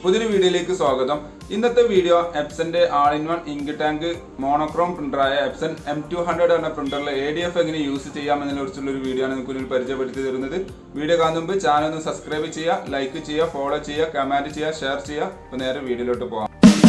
പുതിയൊരു വീഡിയോയിലേക്ക് സ്വാഗതം ഇന്നത്തെ വീഡിയോ എപ്സന്റെ all in one ink tank monochrome പ്രിന്ററായ എപ്സൺ എം ടു ഹൺഡ്രഡ് എന്ന പ്രിന്ററിൽ എ ഡി എഫ് എങ്ങനെ യൂസ് ചെയ്യാം എന്നതിനെ കുറിച്ചുള്ള ഒരു വീഡിയോ ആണ് നിങ്ങൾക്ക് മുന്നിൽ പരിചയപ്പെടുത്തി തരുന്നത് വീഡിയോ കാണുമ്പോൾ ചാനൽ ഒന്ന് സബ്സ്ക്രൈബ് ചെയ്യുക ലൈക്ക് ചെയ്യുക ഫോളോ ചെയ്യുക കമന്റ് ചെയ്യുക ഷെയർ ചെയ്യുക അപ്പോൾ നേരെ വീഡിയോയിലോട്ട് പോകാം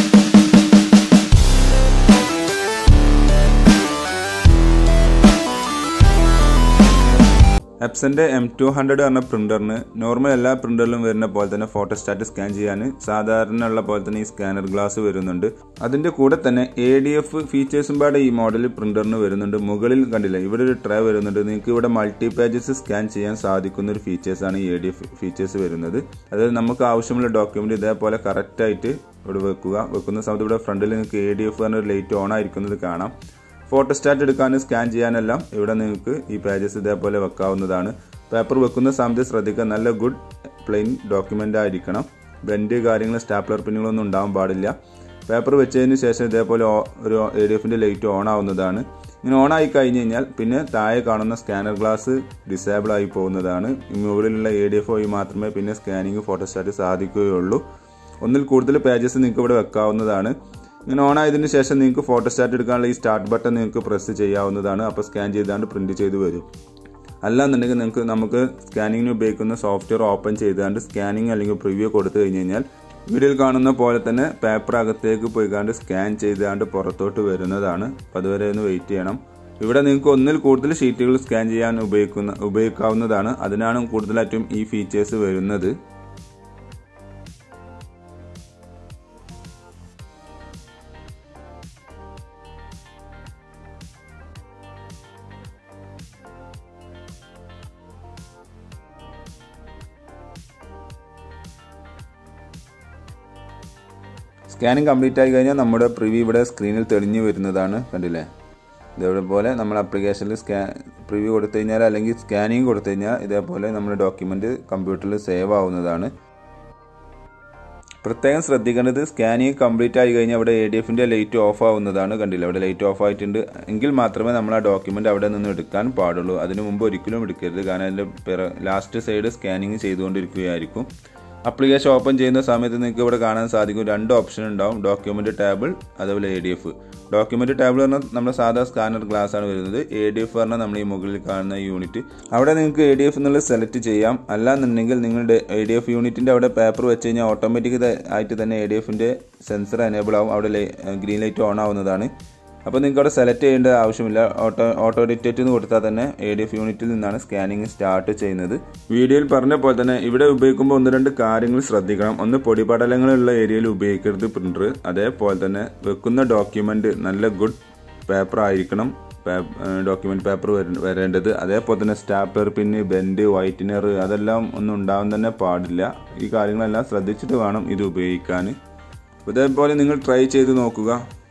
എപ്സന്റെ എം ടു ഹൺഡ്രഡ് എന്ന പ്രിന്ററിന് നോർമൽ എല്ലാ പ്രിന്ററിലും വരുന്ന പോലെ തന്നെ ഫോട്ടോസ്റ്റാറ്റ് സ്കാൻ ചെയ്യാൻ സാധാരണ ഉള്ള പോലെ തന്നെ ഈ സ്കാനർ ഗ്ലാസ് വരുന്നുണ്ട് അതിന്റെ കൂടെ തന്നെ എ ഡി എഫ് ഫീച്ചേഴ്സും പാടെ ഈ മോഡൽ പ്രിന്ററിന് വരുന്നുണ്ട് മുകളിൽ കണ്ടില്ല ഇവിടെ ഒരു ട്രേ വരുന്നുണ്ട് നിങ്ങൾക്ക് ഇവിടെ മൾട്ടി പേജസ് സ്കാൻ ചെയ്യാൻ സാധിക്കുന്ന ഒരു ഫീച്ചേഴ്സാണ് ഈ എ ഡി എഫ് ഫീച്ചേഴ്സ് വരുന്നത് അതായത് നമുക്ക് ആവശ്യമുള്ള ഡോക്യുമെന്റ് ഇതേപോലെ കറക്റ്റ് ആയിട്ട് ഇവിടെ വെക്കുക വെക്കുന്ന സമയത്ത് ഇവിടെ ഫ്രണ്ടിൽ നിങ്ങൾക്ക് എ ഡി എഫ് പറഞ്ഞ ഒരു ലൈറ്റ് ഓൺ ആയിരിക്കുന്നത് കാണാം ഫോട്ടോസ്റ്റാറ്റ് എടുക്കാനും സ്കാൻ ചെയ്യാനെല്ലാം ഇവിടെ നിങ്ങൾക്ക് ഈ പേജസ് ഇതേപോലെ വെക്കാവുന്നതാണ് പേപ്പർ വെക്കുന്ന സമയത്ത് ശ്രദ്ധിക്കുക നല്ല ഗുഡ് പ്ലെയിൻ ഡോക്യുമെൻ്റ് ആയിരിക്കണം ബെൻഡ് കാര്യങ്ങൾ സ്റ്റാപ്ലർ പിന്നുകളൊന്നും ഉണ്ടാവാൻ പാടില്ല പേപ്പർ വെച്ചതിന് ശേഷം ഇതേപോലെ ഒരു എ ഡി എഫിൻ്റെ ലൈറ്റ് ഓൺ ആവുന്നതാണ് ഇങ്ങനെ ഓൺ ആയി കഴിഞ്ഞ് കഴിഞ്ഞാൽ പിന്നെ താഴെ കാണുന്ന സ്കാനർ ഗ്ലാസ് ഡിസേബിൾ ആയി പോകുന്നതാണ് മുകളിലുള്ള എ ഡി എഫ് വഴി മാത്രമേ പിന്നെ സ്കാനിങ് ഫോട്ടോസ്റ്റാറ്റ് സാധിക്കുകയുള്ളൂ ഒന്നിൽ കൂടുതൽ പേജസ് നിങ്ങൾക്ക് ഇവിടെ വെക്കാവുന്നതാണ് ഇങ്ങനെ ഓൺ ആയതിനു ശേഷം നിങ്ങൾക്ക് ഫോട്ടോസ്റ്റാറ്റ് എടുക്കാനുള്ള ഈ സ്റ്റാർട്ട് ബട്ടൺ നിങ്ങൾക്ക് പ്രസ് ചെയ്യാവുന്നതാണ് അപ്പോൾ സ്കാൻ ചെയ്താണ്ട് പ്രിന്റ് ചെയ്ത് വരും അല്ലാന്നുണ്ടെങ്കിൽ നിങ്ങൾക്ക് നമുക്ക് സ്കാനിങ്ങിന് ഉപയോഗിക്കുന്ന സോഫ്റ്റ്വെയർ ഓപ്പൺ ചെയ്താണ്ട് സ്കാനിങ് അല്ലെങ്കിൽ പ്രിവ്യൂ കൊടുത്തു കഴിഞ്ഞ് കഴിഞ്ഞാൽ വീഡിയോയിൽ കാണുന്ന പോലെ തന്നെ പേപ്പർ അകത്തേക്ക് പോയിക്കാണ്ട് സ്കാൻ ചെയ്താണ്ട് പുറത്തോട്ട് വരുന്നതാണ് അപ്പോൾ അതുവരെ ഒന്ന് വെയിറ്റ് ചെയ്യണം ഇവിടെ നിങ്ങൾക്ക് ഒന്നിൽ കൂടുതൽ ഷീറ്റുകൾ സ്കാൻ ചെയ്യാൻ ഉപയോഗിക്കുന്ന ഉപയോഗിക്കാവുന്നതാണ് അതിനാണ് കൂടുതലായിട്ടും ഈ ഫീച്ചേഴ്സ് വരുന്നത് സ്കാനിങ് കംപ്ലീറ്റ് ആയി കഴിഞ്ഞാൽ നമ്മുടെ പ്രിവ്യൂ ഇവിടെ സ്ക്രീനിൽ തെളിഞ്ഞു വരുന്നതാണ് കണ്ടില്ലേ ഇതേപോലെ നമ്മൾ ആപ്ലിക്കേഷനിൽ സ്കാ പ്രിവ്യൂ കൊടുത്തു കഴിഞ്ഞാൽ അല്ലെങ്കിൽ സ്കാനിങ് കൊടുത്തു കഴിഞ്ഞാൽ ഇതേപോലെ നമ്മുടെ ഡോക്യുമെൻ്റ് കമ്പ്യൂട്ടറിൽ സേവ് ആവുന്നതാണ് പ്രത്യേകം ശ്രദ്ധിക്കേണ്ടത് സ്കാനിങ് കംപ്ലീറ്റ് ആയി കഴിഞ്ഞാൽ അവിടെ എ ഡി എഫിൻ്റെ ലൈറ്റ് ഓഫ് ആവുന്നതാണ് കണ്ടില്ല അവിടെ ലൈറ്റ് ഓഫ് ആയിട്ടുണ്ട് എങ്കിൽ മാത്രമേ നമ്മൾ ആ ഡോക്യുമെൻ്റ് അവിടെ നിന്ന് എടുക്കാൻ പാടുള്ളൂ അതിന് മുമ്പ് ഒരിക്കലും എടുക്കരുത് കാരണം അതിൻ്റെ ലാസ്റ്റ് സൈഡ് സ്കാനിങ് ചെയ്തുകൊണ്ടിരിക്കുകയായിരിക്കും അപ്ലിക്കേഷൻ ഓപ്പൺ ചെയ്യുന്ന സമയത്ത് നിങ്ങൾക്ക് ഇവിടെ കാണാൻ സാധിക്കും രണ്ട് ഓപ്ഷൻ ഉണ്ടാവും ഡോക്യുമെന്റ് ടേബിൾ അതുപോലെ A D F document table പറഞ്ഞാൽ നമ്മുടെ സാധാ സ്കാനർ ഗ്ലാസ് ആണ് വരുന്നത് എ ഡി എഫ് പറഞ്ഞാൽ നമ്മൾ ഈ മുകളിൽ കാണുന്ന യൂണിറ്റ് അവിടെ നിങ്ങൾക്ക് എ ഡി എഫ് എന്നുള്ളത് സെലക്ട് ചെയ്യാം അല്ലാന്നുണ്ടെങ്കിൽ നിങ്ങളുടെ എ ഡി എഫ് യൂണിറ്റിന്റെ അവിടെ പേപ്പർ വെച്ച് കഴിഞ്ഞാൽ ഓട്ടോമാറ്റിക് ആയിട്ട് തന്നെ എ ഡി എഫിന്റെ സെൻസർ എനേബിൾ ആവും അവിടെ ഗ്രീൻ ലൈറ്റ് ഓൺ ആവുന്നതാണ് അപ്പോൾ നിങ്ങൾക്ക് അവിടെ സെലക്ട് ചെയ്യേണ്ട ആവശ്യമില്ല ഓട്ടോ ഓട്ടോ ഡിറ്റക്റ്റ് എന്ന് കൊടുത്താൽ തന്നെ എ ഡി എഫ് യൂണിറ്റിൽ നിന്നാണ് സ്കാനിങ് സ്റ്റാർട്ട് ചെയ്യുന്നത് വീഡിയോയിൽ പറഞ്ഞ പോലെ തന്നെ ഇവിടെ ഉപയോഗിക്കുമ്പോൾ ഒന്ന് രണ്ട് കാര്യങ്ങൾ ശ്രദ്ധിക്കണം ഒന്ന് പൊടിപടലങ്ങളുള്ള ഏരിയയിൽ ഉപയോഗിക്കരുത് പ്രിന്റർ അതേപോലെ തന്നെ വെക്കുന്ന ഡോക്യുമെന്റ് നല്ല ഗുഡ് പേപ്പർ ആയിരിക്കണം ഡോക്യുമെന്റ് പേപ്പർ വരേണ്ടത് അതേപോലെ തന്നെ സ്റ്റാപ്പർ പിന്നെ ബെൻഡ് വൈറ്റനർ അതെല്ലാം ഒന്നും ഉണ്ടാവാൻ തന്നെ പാടില്ല ഈ കാര്യങ്ങളെല്ലാം ശ്രദ്ധിച്ചിട്ട് വേണം ഇത് ഉപയോഗിക്കാൻ ഇതേപോലെ നിങ്ങൾ ട്രൈ ചെയ്ത് നോക്കുക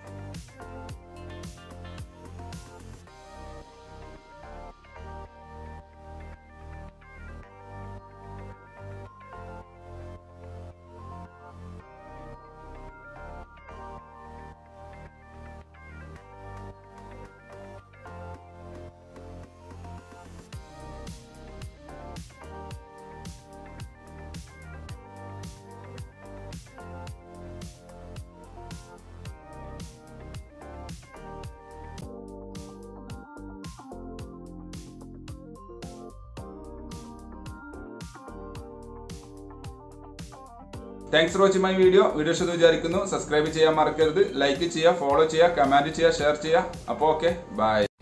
thanks for watching my video video ഇഷ്ടം വിചാരിക്കുന്നു സബ്സ്ക്രൈബ് ചെയ്യാൻ മറക്കരുത് ലൈക്ക് ചെയ്യുക ഫോളോ ചെയ്യുക കമന്റ് ചെയ്യുക ഷെയർ ചെയ്യുക അപ്പോൾ ഓക്കെ ബൈ